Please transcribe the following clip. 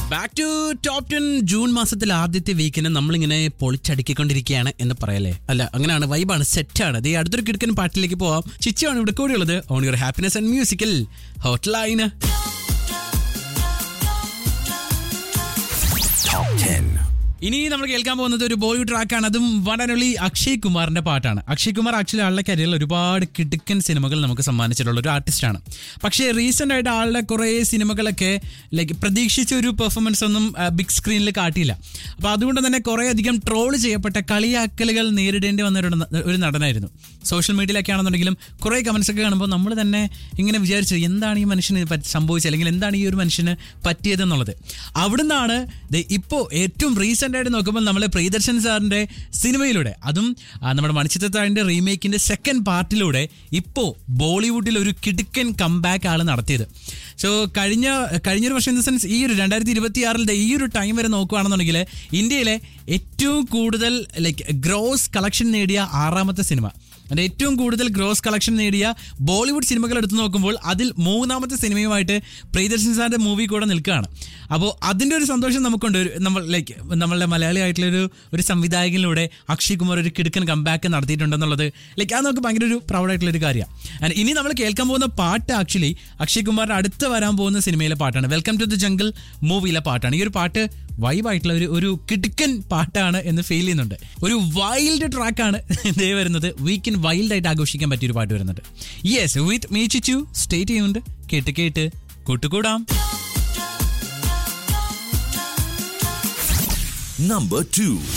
Back to top ten June മാസത്തിൽ ആദ്യത്തെ വീക്കിന് നമ്മളിങ്ങനെ പൊളിച്ചടുക്കിക്കൊണ്ടിരിക്കുകയാണ് എന്ന് പറയല്ലേ അല്ല അങ്ങനെയാണ് വൈബാണ് സെറ്റാണ് ഈ അടുത്തൊരു കിടക്കൻ പാട്ടിലേക്ക് പോവാം ചിച്ചയാണ് ഇവിടെ കൂടിയുള്ളത് on your happiness and musical hot line ഇനി നമ്മൾ കേൾക്കാൻ പോകുന്നത് ഒരു ബോളിവുഡ് ട്രാക്കാണ് അതും വൺ ആൻഡ് ഓൺലി അക്ഷയ് കുമാറിന്റെ പാട്ടാണ് അക്ഷയ് കുമാർ ആക്ച്വലി ആളുടെ കരിയറിൽ ഒരുപാട് കിടുക്കൻ സിനിമകൾ നമുക്ക് സമ്മാനിച്ചിട്ടുള്ള ഒരു ആർട്ടിസ്റ്റാണ് പക്ഷേ റീസെന്റ് ആയിട്ട് ആളുടെ കുറേ സിനിമകളൊക്കെ ലൈക്ക് പ്രതീക്ഷിച്ച ഒരു പെർഫോമൻസ് ഒന്നും ബിഗ് സ്ക്രീനിൽ കാട്ടിയില്ല അപ്പോൾ അതുകൊണ്ട് തന്നെ കുറേ അധികം ട്രോൾ ചെയ്യപ്പെട്ട കളിയാക്കലുകൾ നേരിടേണ്ടി വന്ന ഒരു ന- ഒരു നടനായിരുന്നു സോഷ്യൽ മീഡിയയിലൊക്കെ ആണെന്നുണ്ടെങ്കിലും കുറേ കമന്റ്സ് ഒക്കെ കാണുമ്പോൾ നമ്മൾ തന്നെ ഇങ്ങനെ വിചാരിച്ചു എന്താണ് ഈ മനുഷ്യന് പറ്റി- സംഭവിച്ചത് അല്ലെങ്കിൽ എന്താണ് ഈ ഒരു മനുഷ്യന് പറ്റിയതെന്നുള്ളത് അവിടുന്നാണ് ദേ ഇപ്പോൾ ഏറ്റവും റീസെന്റ് ആയിട്ട് നോക്കുമ്പോൾ നമ്മൾ പ്രിയദർശൻ സാറിന്റെ സിനിമയിലൂടെ അതും ആ, നമ്മുടെ മണിച്ചിത്രത്താഴിന്റെ റീമേക്കിന്റെ സെക്കൻഡ് പാർട്ടിലൂടെ ഇപ്പോൾ ബോളിവുഡിൽ ഒരു കിടുക്കൻ കംബാക്ക് ആണ് നടത്തിയത് സോ കഴിഞ്ഞ കഴിഞ്ഞൊരു വർഷം ഇൻ ദ സെൻസ് ഈ ഒരു രണ്ടായിരത്തി ഇരുപത്തി ആറിൽ ഈ ഒരു ടൈം വരെ നോക്കുകയാണെന്നുണ്ടെങ്കിൽ ഇന്ത്യയിലെ ഏറ്റവും കൂടുതൽ ലൈക്ക് ഗ്രോസ് കളക്ഷൻ നേടിയ ആറാമത്തെ സിനിമ അതിന്റെ ഏറ്റവും കൂടുതൽ ഗ്രോസ് കളക്ഷൻ നേടിയ ബോളിവുഡ് സിനിമകൾ എടുത്തു നോക്കുമ്പോൾ അതിൽ മൂന്നാമത്തെ സിനിമയുമായിട്ട് പ്രിയദർശൻ സാറിന്റെ മൂവി കൂടെ നിൽക്കുകയാണ് അപ്പോൾ അതിന്റെ ഒരു സന്തോഷം നമുക്കുണ്ട് ഒരു നമ്മൾ ലൈക്ക് നമ്മളുടെ മലയാളി ആയിട്ടുള്ള ഒരു ഒരു സംവിധായകനിലൂടെ അക്ഷയ് കുമാർ ഒരു കിടുക്കൻ കംബാക്ക് നടത്തിയിട്ടുണ്ടെന്നുള്ളത് ലൈക്ക് അത് നമുക്ക് ഭയങ്കര ഒരു പ്രൗഡ് ആയിട്ടുള്ള ഒരു കാര്യമാണ് ആൻഡ് ഇനി നമ്മൾ കേൾക്കാൻ പോകുന്ന പാട്ട് ആക്ച്വലി അക്ഷയ് കുമാറിന്റെ അടുത്ത് വരാൻ പോകുന്ന സിനിമയിലെ പാട്ടാണ് വെൽക്കം ടു ദി ജംഗിൾ മൂവിയിലെ പാട്ടാണ് ഈ ഒരു പാട്ട് വൈബായിട്ടുള്ള ഒരു ഒരു കിടുക്കൻ പാട്ടാണ് എന്ന് ഫീൽ ചെയ്യുന്നുണ്ട് ഒരു വൈൽഡ് ട്രാക്കാണ് ഇതേ വരുന്നത് വീക്കിൻ വൈൽഡ് ആയിട്ട് ആഘോഷിക്കാൻ പറ്റിയ ഒരു പാട്ട് വരുന്നുണ്ട് yes with me Chichu state ചെയ്യുന്നുണ്ട് കേട്ട് കേട്ട് കൂട്ടുകൂടാം Number two.